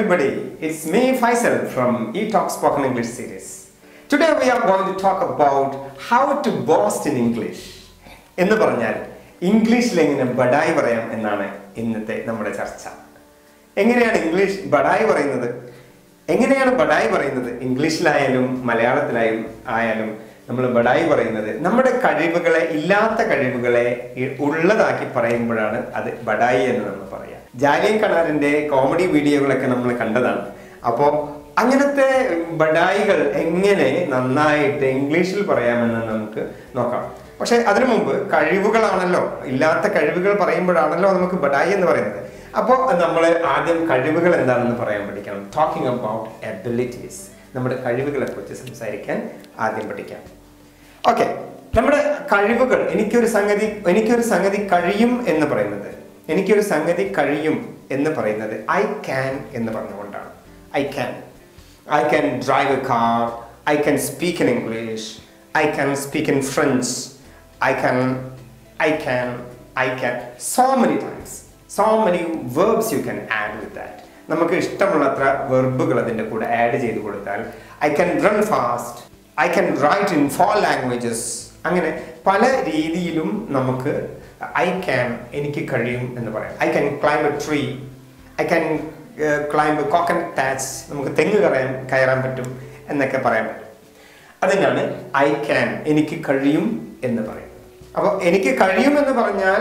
everybody. It's me Faisal from eTalk Spoken English series. Today we are going to talk about how to boast in English. എന്ന് പറഞ്ഞാൽ ഇംഗ്ലീഷിൽ എങ്ങനെ ബഡായി പറയാം എന്നാണ് ഇന്നത്തെ നമ്മുടെ ചർച്ച എങ്ങനെയാണ് ഇംഗ്ലീഷ് ബഡായി പറയുന്നത് എങ്ങനെയാണ് ബഡായി പറയുന്നത് ഇംഗ്ലീഷിലായാലും മലയാളത്തിലായും ആയാലും നമ്മൾ ബഡായി പറയുന്നത് നമ്മുടെ കഴിവുകളെ ഇല്ലാത്ത കഴിവുകളെ ഇ- ഉള്ളതാക്കി പറയുമ്പോഴാണ് അത് ബഡായി എന്ന് നമ്മൾ പറയാം ജാലിയൻ കണാറിന്റെ കോമഡി വീഡിയോകളൊക്കെ നമ്മൾ കണ്ടതാണ് അപ്പോൾ അങ്ങനത്തെ ബഡായികൾ എങ്ങനെ നന്നായിട്ട് ഇംഗ്ലീഷിൽ പറയാമെന്ന് നമുക്ക് നോക്കാം പക്ഷെ അതിനു മുമ്പ് കഴിവുകളാണല്ലോ ഇല്ലാത്ത കഴിവുകൾ പറയുമ്പോഴാണല്ലോ നമുക്ക് ബഡായി എന്ന് പറയുന്നത് അപ്പോൾ നമ്മൾ ആദ്യം കഴിവുകൾ എന്താണെന്ന് പറയാൻ പഠിക്കണം ടോക്കിംഗ് അബൌട്ട് എബിലിറ്റീസ് നമ്മുടെ കഴിവുകളെ കുറിച്ച് സംസാരിക്കാൻ ആദ്യം പഠിക്കാം ഓക്കെ നമ്മുടെ കഴിവുകൾ എനിക്കൊരു സംഗതി എനിക്കൊരു സംഗതി കഴിയും എന്ന് പറയുന്നത് എനിക്കൊരു സംഗതി കഴിയും എന്ന് പറയുന്നത് ഐ ക്യാൻ എന്ന് പറഞ്ഞുകൊണ്ടാണ് I can I can drive a car I can speak in English I can speak in French I can I can I can so many times so many verbs you can add with that നമുക്ക് ഇഷ്ടമുള്ളത്ര വെർബുകൾ അതിൻ്റെ കൂടെ add ചെയ്ത് കൊടുത്താൽ I can run fast I can write in four languages അങ്ങനെ പല രീതിയിലും നമുക്ക് ഐ ക്യാൻ എനിക്ക് കഴിയും എന്ന് പറയാം I can climb a tree I can climb coconut നമുക്ക് തെങ്ങ് കയറാൻ കയറാൻ പറ്റും എന്നൊക്കെ പറയാൻ പറ്റും അതിനാണ് ഐ ക്യാൻ എനിക്ക് കഴിയും എന്ന് പറയും അപ്പോൾ എനിക്ക് കഴിയും എന്ന് പറഞ്ഞാൽ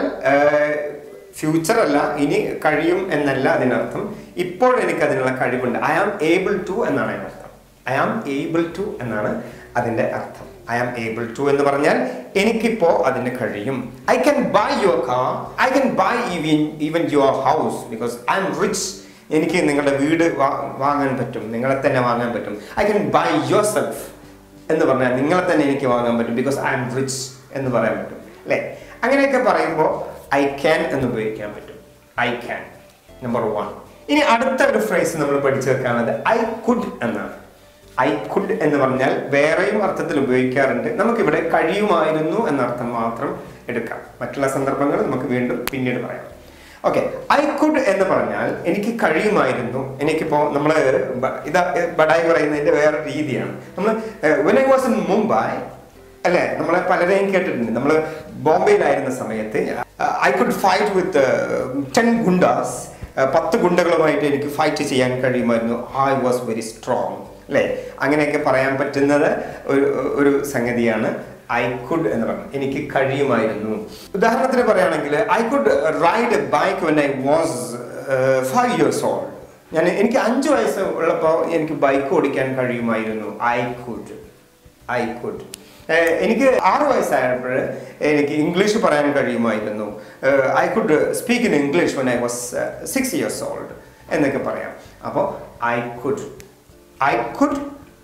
ഫ്യൂച്ചർ അല്ല ഇനി കഴിയും എന്നല്ല അതിനർത്ഥം ഇപ്പോൾ എനിക്ക് അതിനുള്ള കഴിവുണ്ട് ഐ ആം ഏബിൾ ടു എന്നാണ് അതിനർത്ഥം ഐ ആം ഏബിൾ ടു എന്നാണ് അതിൻ്റെ അർത്ഥം ഐ ആം ഏബിൾ ടു എന്ന് പറഞ്ഞാൽ എനിക്കിപ്പോ അതിന് കഴിയും I can buy your car I can buy even even your house because I am rich എനിക്ക് നിങ്ങളുടെ വീട് വാ- വാങ്ങാൻ പറ്റും നിങ്ങളെ തന്നെ വാങ്ങാൻ പറ്റും I can buy your self എന്ന് പറഞ്ഞാൽ നിങ്ങളെ തന്നെ എനിക്ക് വാങ്ങാൻ പറ്റും ബിക്കോസ് ഐ എം റിച്ച് എന്ന് പറയാൻ പറ്റും അല്ലേ അങ്ങനെയൊക്കെ പറയുമ്പോൾ ഐ ക്യാൻ എന്ന് ഉപയോഗിക്കാൻ പറ്റും ഐ ക്യാൻ നമ്പർ വൺ ഇനി അടുത്ത ഒരു ഫ്രേസ് നമ്മൾ പഠിച്ചു വെക്കാനുള്ളത് ഐ കുഡ് എന്നാണ് ഐ കുഡ് എന്ന് പറഞ്ഞാൽ വേറെയും അർത്ഥത്തിൽ ഉപയോഗിക്കാറുണ്ട് നമുക്കിവിടെ കഴിയുമായിരുന്നു എന്ന അർത്ഥം മാത്രം എടുക്കാം മറ്റുള്ള സന്ദർഭങ്ങൾ നമുക്ക് വീണ്ടും പിന്നീട് പറയാം ഓക്കെ ഐ കുഡ് എന്ന് പറഞ്ഞാൽ എനിക്ക് കഴിയുമായിരുന്നു എനിക്കിപ്പോ നമ്മൾ ഇതാ ബഡായി പറയുന്നതിന്റെ വേറെ രീതിയാണ് നമ്മൾ when I was in Mumbai അല്ലെ നമ്മളെ പലരെയും കേട്ടിട്ടുണ്ട് നമ്മൾ ബോംബെയിലായിരുന്ന സമയത്ത് I could fight with ten goondas പത്ത് ഗുണ്ടകളുമായിട്ട് എനിക്ക് ഫൈറ്റ് ചെയ്യാൻ കഴിയുമായിരുന്നു ഐ വാസ് വെരി സ്ട്രോങ് അല്ലേ അങ്ങനെയൊക്കെ പറയാൻ പറ്റുന്നത് ഒരു ഒരു സംഗതിയാണ് ഐ കുഡ് എന്ന് പറഞ്ഞു എനിക്ക് കഴിയുമായിരുന്നു ഉദാഹരണത്തിന് പറയുകയാണെങ്കിൽ I could ride a bike when I was five years old ഞാൻ എനിക്ക് അഞ്ച് വയസ്സ് ഉള്ളപ്പോൾ എനിക്ക് ബൈക്ക് ഓടിക്കാൻ കഴിയുമായിരുന്നു ഐ കുഡ് ഐ കുഡ് എനിക്ക് ആറ് വയസ്സായപ്പോൾ എനിക്ക് ഇംഗ്ലീഷ് പറയാൻ കഴിയുമായിരുന്നു I could speak in English when I was six years old എന്നൊക്കെ പറയാം അപ്പോൾ I could I could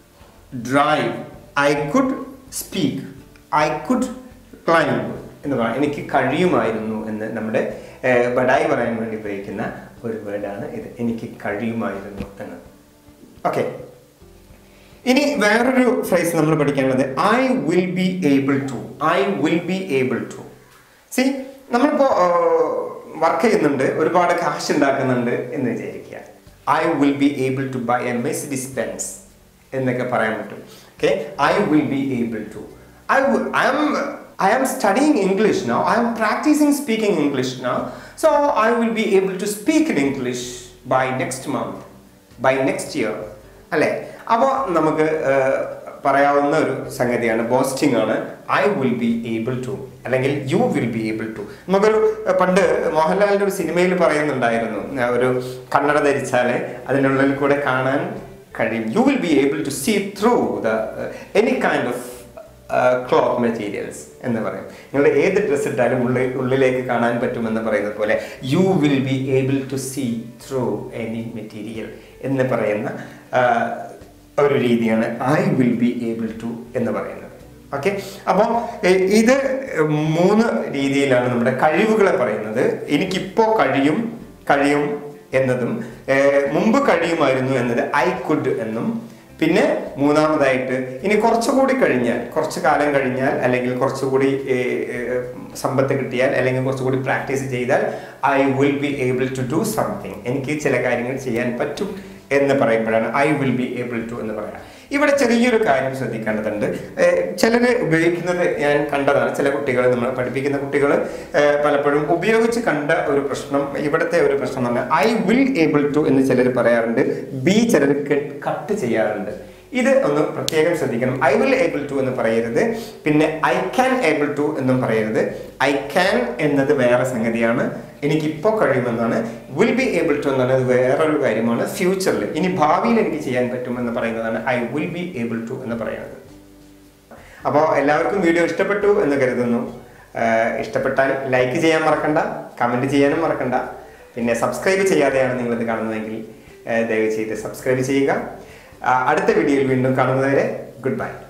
drive I could speak I could climb എന്ന് പറയാം എനിക്ക് കഴിയുമായിരുന്നു എന്ന് നമ്മുടെ ഏർ, ബഡായി പറയാൻ വേണ്ടി ഉപയോഗിക്കുന്ന ഒരു വേർഡാണ് ഇത് എനിക്ക് കഴിയുമായിരുന്നു എന്ന് ഓക്കെ ഇനി വേറൊരു ഫ്രേസ് നമ്മൾ പഠിക്കാനുള്ളത് I will be able to I will be able to see നമ്മളിപ്പോ വർക്ക് ചെയ്യുന്നുണ്ട് ഒരുപാട് കാശ് ഉണ്ടാക്കുന്നുണ്ട് എന്ന് വിചാരിക്കുക I will be able to buy a Mercedes Benz എന്നൊക്കെ പറയാൻ പറ്റും okay I will be able to I I am I am studying English now I am practising speaking English now so I will be able to speak in English by next month by next year അല്ലേ അപ്പോൾ നമുക്ക് ഏഹ്, പറയാവുന്ന ഒരു സംഗതിയാണ് boasting ആണ് I will be able to അല്ലെങ്കിൽ you will be able to നമുക്കൊരു ഏഹ്, പണ്ട് മോഹൻലാലിന്റെ ഒരു സിനിമയിൽ പറയുന്നുണ്ടായിരുന്നു ഏഹ്, ഒരു കണ്ണട ധരിച്ചാൽ അതിനുള്ളിൽ കൂടെ കാണാൻ കഴിയും you will be able to see through the any kind of cloth materials എന്ന് പറയും നിങ്ങളുടെ ഏത് ഡ്രസ്സ് ഇട്ടാലും ഉള്ളിൽ ഉള്ളിലേക്ക് കാണാൻ പറ്റുമെന്ന് പറയുന്നത് പോലെ you will be able to see through any material എന്ന് പറയുന്ന ആ, ഒരു രീതിയാണ് I will be able to എന്ന് പറയുന്നത് ഓക്കെ അപ്പോൾ ഇത് മൂന്ന് രീതിയിലാണ് നമ്മുടെ കഴിവുകളെ പറയുന്നത് എനിക്കിപ്പോൾ കഴിയും കഴിയും എന്നതും ഏർ, മുമ്പ് കഴിയുമായിരുന്നു എന്നത് ഐ കുഡ് എന്നും പിന്നെ മൂന്നാമതായിട്ട് ഇനി കുറച്ചുകൂടി കഴിഞ്ഞാൽ കുറച്ച് കാലം കഴിഞ്ഞാൽ അല്ലെങ്കിൽ കുറച്ചുകൂടി ഏർ, ഏർ, സമ്പത്ത് കിട്ടിയാൽ അല്ലെങ്കിൽ കുറച്ചുകൂടി പ്രാക്ടീസ് ചെയ്താൽ I will be able to do something എനിക്ക് ചില കാര്യങ്ങൾ ചെയ്യാൻ പറ്റും എന്ന് പറയുമ്പോഴാണ് I will be able to എന്ന് പറയാം ഇവിടെ ചെറിയൊരു കാര്യം ശ്രദ്ധിക്കേണ്ടതുണ്ട് ചിലർ ഉപയോഗിക്കുന്നത് ഞാൻ കണ്ടതാണ് ചില കുട്ടികൾ നമ്മൾ പഠിപ്പിക്കുന്ന കുട്ടികൾ പലപ്പോഴും ഉപയോഗിച്ച് കണ്ട ഒരു പ്രശ്നം ഇവിടുത്തെ ഒരു പ്രശ്നം എന്ന് പറഞ്ഞാൽ ഐ വിൽ ഏബിൾ ടു എന്ന് ചിലർ പറയാറുണ്ട് ബി ചിലർ കട്ട് ചെയ്യാറുണ്ട് ഇത് ഒന്ന് പ്രത്യേകം ശ്രദ്ധിക്കണം ഐ വിൽ ഏബിൾ ടു എന്ന് പറയരുത് പിന്നെ ഐ ക്യാൻ ഏബിൾ ടു എന്നും പറയരുത് ഐ ക്യാൻ എന്നത് വേറെ സംഗതിയാണ് എനിക്കിപ്പോൾ കഴിയുമെന്നാണ് വിൽ ബി ഏബിൾ ടു എന്ന് പറയുന്നത് വേറൊരു കാര്യമാണ് ഫ്യൂച്ചറിൽ ഇനി ഭാവിയിൽ എനിക്ക് ചെയ്യാൻ പറ്റുമെന്ന് പറയുന്നതാണ് I will be able to എന്ന് പറയുന്നത് അപ്പോൾ എല്ലാവർക്കും വീഡിയോ ഇഷ്ടപ്പെട്ടു എന്ന് കരുതുന്നു ആഹ് ഇഷ്ടപ്പെട്ടാൽ ലൈക്ക് ചെയ്യാൻ മറക്കണ്ട കമൻറ്റ് ചെയ്യാനും മറക്കണ്ട പിന്നെ സബ്സ്ക്രൈബ് ചെയ്യാതെയാണ് നിങ്ങളിത് കാണുന്നതെങ്കിൽ ആഹ് ദയവ് ചെയ്ത് സബ്സ്ക്രൈബ് ചെയ്യുക ആഹ് അടുത്ത വീഡിയോയിൽ വീണ്ടും കാണുന്നതുവരെ ഗുഡ് ബൈ